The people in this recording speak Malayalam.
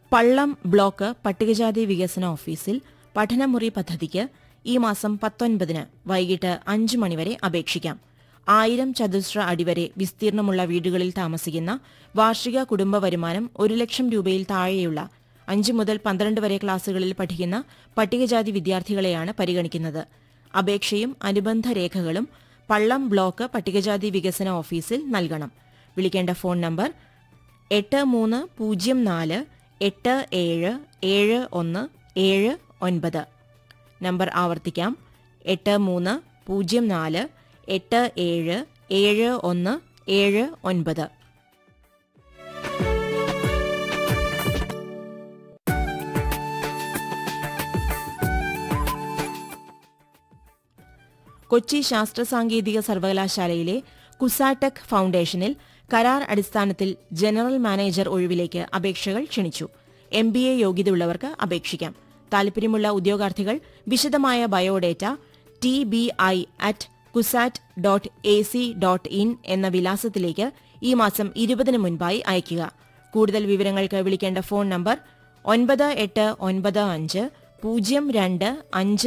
പള്ളം ബ്ലോക്ക് പട്ടികജാതി വികസന ഓഫീസിൽ പഠനമുറി പദ്ധതിക്ക് ഈ മാസം പത്തൊൻപതിന് വൈകിട്ട് അഞ്ച് മണിവരെ അപേക്ഷിക്കാം ആയിരം ചതുശ്ര അടി വരെ വിസ്തീർണമുള്ള വീടുകളിൽ താമസിക്കുന്ന വാർഷിക കുടുംബ വരുമാനം ഒരു ലക്ഷം രൂപയിൽ താഴെയുള്ള അഞ്ച് മുതൽ പന്ത്രണ്ട് വരെ ക്ലാസുകളിൽ പഠിക്കുന്ന പട്ടികജാതി വിദ്യാർത്ഥികളെയാണ് പരിഗണിക്കുന്നത് അപേക്ഷയും അനുബന്ധ രേഖകളും പള്ളം ബ്ലോക്ക് പട്ടികജാതി വികസന ഓഫീസിൽ നൽകണം വിളിക്കേണ്ട ഫോൺ നമ്പർ എട്ട് മൂന്ന് പൂജ്യം നാല് എട്ട് ഏഴ് ഏഴ് ഒന്ന് ഏഴ് ഒൻപത് നമ്പർ ആവർത്തിക്കാം എട്ട് മൂന്ന് പൂജ്യം നാല് എട്ട് ഏഴ് ഏഴ് ഒന്ന് ഏഴ് ഒൻപത് കൊച്ചി ശാസ്ത്ര സാങ്കേതിക സർവകലാശാലയിലെ കുസാടെക് ഫൗണ്ടേഷനിൽ കരാർ അടിസ്ഥാനത്തിൽ ജനറൽ മാനേജർ ഒഴിവിലേക്ക് അപേക്ഷകൾ ക്ഷണിച്ചു എം ബി എ യോഗ്യതയുള്ളവർക്ക് അപേക്ഷിക്കാം താൽപര്യമുള്ള ഉദ്യോഗാർത്ഥികൾ വിശദമായ biodata T B I at CUSAT dot A C dot in എന്ന വിലാസത്തിലേക്ക് ഈ മാസം ഇരുപതിന് മുൻപായി അയയ്ക്കുക കൂടുതൽ വിവരങ്ങൾക്ക് വിളിക്കേണ്ട ഫോൺ നമ്പർ ഒൻപത് എട്ട് ഒൻപത് അഞ്ച് പൂജ്യം രണ്ട് അഞ്ച്